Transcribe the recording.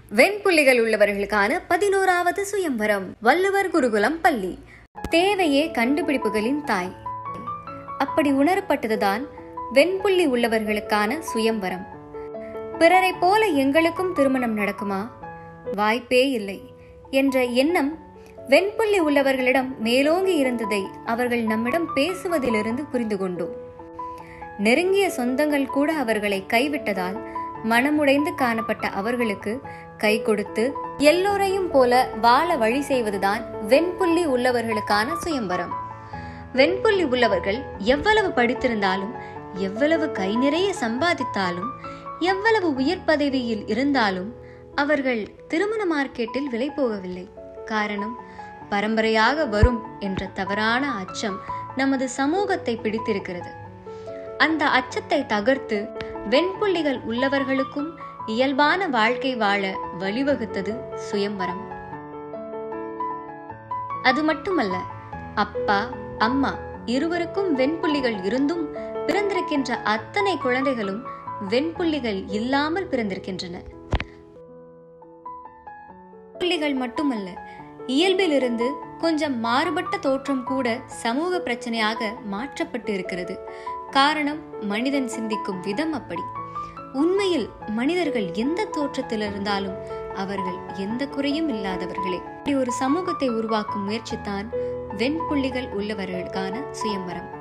வெண்புள்ளிகள் உள்ளவர்களுக்கான பதினோராவது சுயம்பரம் வள்ளுவர் குருகுலம் பள்ளி தேவையே கண்டுபிடிப்புகளின் தாய் அப்படி உணரப்பட்டதுதான் வெண்புள்ளி உள்ளவர்களுக்கான சுயம்பரம் பிறரைப் போல எங்களுக்கும் திருமணம் நடக்குமா வாய்ப்பே இல்லை என்ற எண்ணம் வெண்புள்ளி உள்ளவர்களிடம் மேலோங்கி இருந்ததை அவர்கள் நம்மிடம் பேசுவதிலிருந்து புரிந்து கொண்டோம் நெருங்கிய சொந்தங்கள் கூட அவர்களை கைவிட்டதால் மனமுடைந்து காணப்பட்ட அவர்களுக்கு கை கொடுத்து எல்லோரையும் போல வாழ வழி செய்வதுதான் வெண்புள்ளி உள்ளவர்களுக்கான சுயம்பரம் வெண்புள்ளி உள்ளவர்கள் எவ்வளவு படித்திருந்தாலும் எவ்வளவு கை நிறைய சம்பாதித்தாலும் எவ்வளவு உயர் பதவியில் இருந்தாலும் அவர்கள் திருமண மார்க்கெட்டில் விலை போகவில்லை காரணம் பரம்பரையாக வரும் என்ற தவறான அச்சம் நமது சமூகத்தை பிடித்திருக்கிறது அந்த அச்சத்தை தகர்த்து வெண்புள்ளிகள் உள்ளவர்களுக்கும் இயல்பான வாழ்க்கை வாழ வழிவகுத்தது சுயம்பரம் அது மட்டுமல்ல அப்பா அம்மா இருவருக்கும் வெண்புள்ளிகள் இருந்தும் பிறந்திருக்கின்ற அத்தனை குழந்தைகளும் வெண்புள்ளிகள் இல்லாமல் பிறந்திருக்கின்றன புள்ளிகள் மட்டுமல்ல இயல்பிலிருந்து கொஞ்சம் மாறுபட்ட தோற்றம் கூட சமூக பிரச்சனையாக மாற்றப்பட்டு இருக்கிறது காரணம் மனிதன் சிந்திக்கும் விதம் அப்படி உண்மையில் மனிதர்கள் எந்த தோற்றத்தில் இருந்தாலும் அவர்கள் எந்த குறையும் இல்லாதவர்களே இப்படி ஒரு சமூகத்தை உருவாக்கும் முயற்சித்தான் வெண்புள்ளிகள் உள்ளவர்களுக்கான சுயம்பரம்